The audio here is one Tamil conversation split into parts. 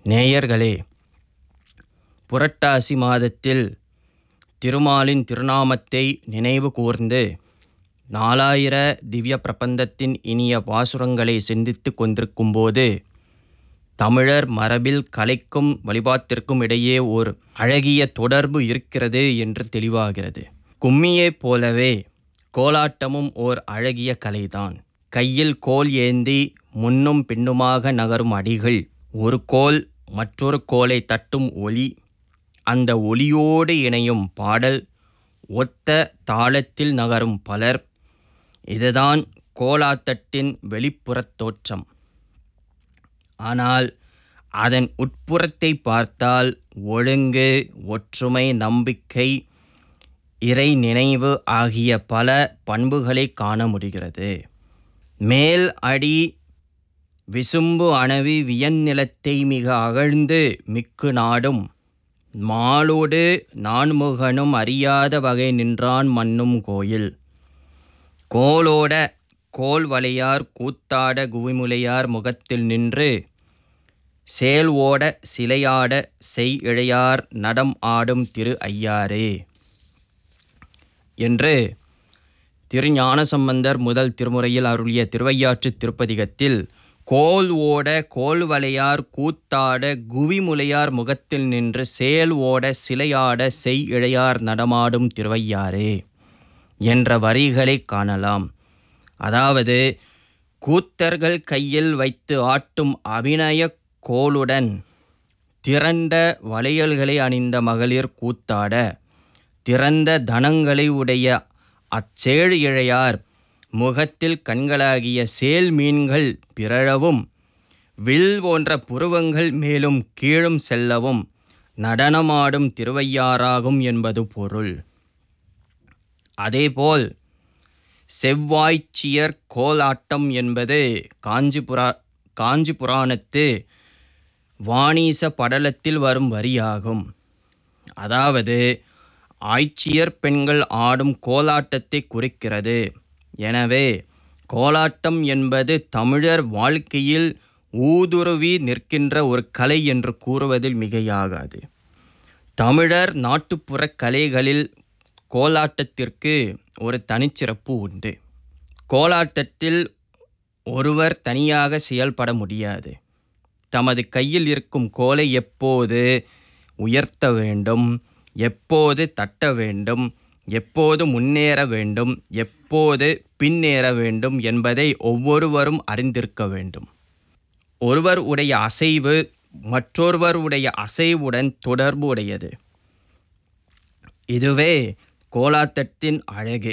நேயர்களே புரட்டாசி மாதத்தில் திருமாலின் திருநாமத்தை நினைவு கூர்ந்து நாலாயிர திவ்ய பிரபந்தத்தின் இனிய பாசுரங்களை சிந்தித்து கொண்டிருக்கும்போது தமிழர் மரபில் கலைக்கும் வழிபாட்டிற்கும் இடையே ஒரு அழகிய தொடர்பு இருக்கிறது என்று தெளிவாகிறது கும்மியைப் போலவே கோலாட்டமும் ஓர் அழகிய கலைதான் கையில் கோல் ஏந்தி முன்னும் பின்னுமாக நகரும் அடிகள் ஒரு கோல் மற்றொரு கோலை தட்டும் ஒலி அந்த ஒலியோடு இணையும் பாடல் ஒத்த தாளத்தில் நகரும் பலர் இதுதான் கோலாத்தட்டின் வெளிப்புறத் தோற்றம் ஆனால் அதன் உட்புறத்தை பார்த்தால் ஒழுங்கு ஒற்றுமை நம்பிக்கை இறை நினைவு ஆகிய பல பண்புகளை காண முடிகிறது மேல் அடி விசும்பு அணவி வியன்நிலத்தை மிக அகழ்ந்து மிக்கு நாடும் மாலோடு நான்முகனும் அறியாத வகை நின்றான் மன்னும் கோயில் கோலோட கோல் வளையார் கூத்தாட குவிமுலையார் முகத்தில் நின்று சேல் ஓட சிலையாட செய் இழையார் நடம் ஆடும் திரு ஐயாரே என்று திருஞானசம்பந்தர் முதல் திருமுறையில் அருளிய திருவையாற்று திருப்பதிகத்தில் கோல் ஓட கோல் வளையார் கூத்தாட குவிமுலையார் முகத்தில் நின்று சேல் ஓட சிலையாட செய் இழையார் நடமாடும் திருவையாரே என்ற வரிகளை காணலாம் அதாவது கூத்தர்கள் கையில் வைத்து ஆட்டும் அபிநய கோலுடன் திரண்ட வளையல்களை அணிந்த மகளிர் கூத்தாட திறந்த தனங்களை உடைய அச்சேழு இழையார் முகத்தில் கண்களாகிய சேல் மீன்கள் பிறழவும் வில் போன்ற புருவங்கள் மேலும் கீழும் செல்லவும் நடனமாடும் திருவையாறாகும் என்பது பொருள் அதேபோல் செவ்வாய்ச்சியர் கோலாட்டம் என்பது காஞ்சிபுரா காஞ்சி புராணத்து வாணீச படலத்தில் வரும் வரியாகும் அதாவது ஆய்ச்சியர் பெண்கள் ஆடும் கோலாட்டத்தை குறிக்கிறது எனவே கோலாட்டம் என்பது தமிழர் வாழ்க்கையில் ஊதுருவி நிற்கின்ற ஒரு கலை என்று கூறுவதில் மிகையாகாது தமிழர் நாட்டுப்புற கலைகளில் கோலாட்டத்திற்கு ஒரு தனிச்சிறப்பு உண்டு கோலாட்டத்தில் ஒருவர் தனியாக செயல்பட முடியாது தமது கையில் இருக்கும் கோலை எப்போது உயர்த்த வேண்டும் எப்போது தட்ட வேண்டும் எப்போது முன்னேற வேண்டும் எப்போது பின்னேற வேண்டும் என்பதை ஒவ்வொருவரும் அறிந்திருக்க வேண்டும் ஒருவர் உடைய அசைவு மற்றொருவர் உடைய அசைவுடன் தொடர்பு உடையது இதுவே கோலாத்தத்தின் அழகு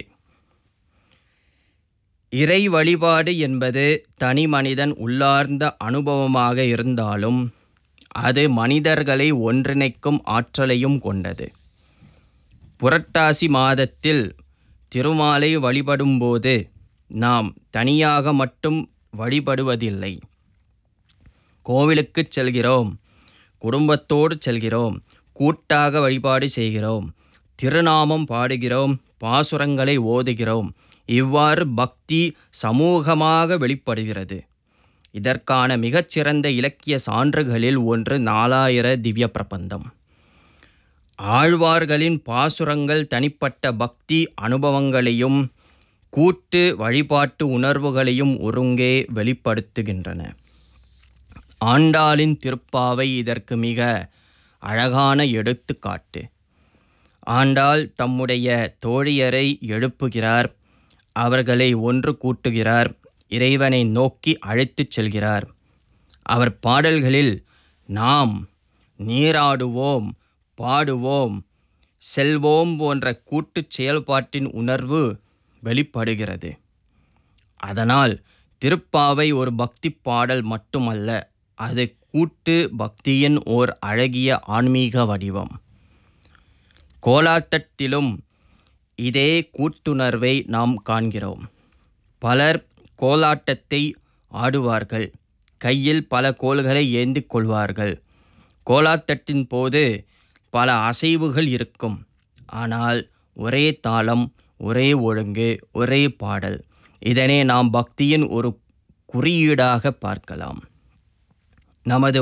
இறை வழிபாடு என்பது தனி மனிதன் உள்ளார்ந்த அனுபவமாக இருந்தாலும் அது மனிதர்களை ஒன்றிணைக்கும் ஆற்றலையும் கொண்டது புரட்டாசி மாதத்தில் திருமாலை வழிபடும்போது நாம் தனியாக மட்டும் வழிபடுவதில்லை கோவிலுக்குச் செல்கிறோம் குடும்பத்தோடு செல்கிறோம் கூட்டாக வழிபாடு செய்கிறோம் திருநாமம் பாடுகிறோம் பாசுரங்களை ஓதுகிறோம் இவ்வாறு பக்தி சமூகமாக வெளிப்படுகிறது இதற்கான மிகச்சிறந்த இலக்கிய சான்றுகளில் ஒன்று நாலாயிர திவ்ய பிரபந்தம் ஆழ்வார்களின் பாசுரங்கள் தனிப்பட்ட பக்தி அனுபவங்களையும் கூட்டு வழிபாட்டு உணர்வுகளையும் ஒருங்கே வெளிப்படுத்துகின்றன ஆண்டாளின் திருப்பாவை இதற்கு மிக அழகான எடுத்துக்காட்டு ஆண்டாள் தம்முடைய தோழியரை எழுப்புகிறார் அவர்களை ஒன்று கூட்டுகிறார் இறைவனை நோக்கி அழைத்துச் செல்கிறார் அவர் பாடல்களில் நாம் நீராடுவோம் பாடுவோம் செல்வோம் போன்ற கூட்டுச் செயல்பாட்டின் உணர்வு வெளிப்படுகிறது அதனால் திருப்பாவை ஒரு பக்தி பாடல் மட்டுமல்ல அது கூட்டு பக்தியின் ஓர் அழகிய ஆன்மீக வடிவம் கோலாத்தட்டிலும் இதே கூட்டுணர்வை நாம் காண்கிறோம் பலர் கோலாட்டத்தை ஆடுவார்கள் கையில் பல கோல்களை ஏந்திக் கொள்வார்கள் கோலாத்தட்டின் போது பல அசைவுகள் இருக்கும் ஆனால் ஒரே தாளம் ஒரே ஒழுங்கு ஒரே பாடல் இதனை நாம் பக்தியின் ஒரு குறியீடாக பார்க்கலாம் நமது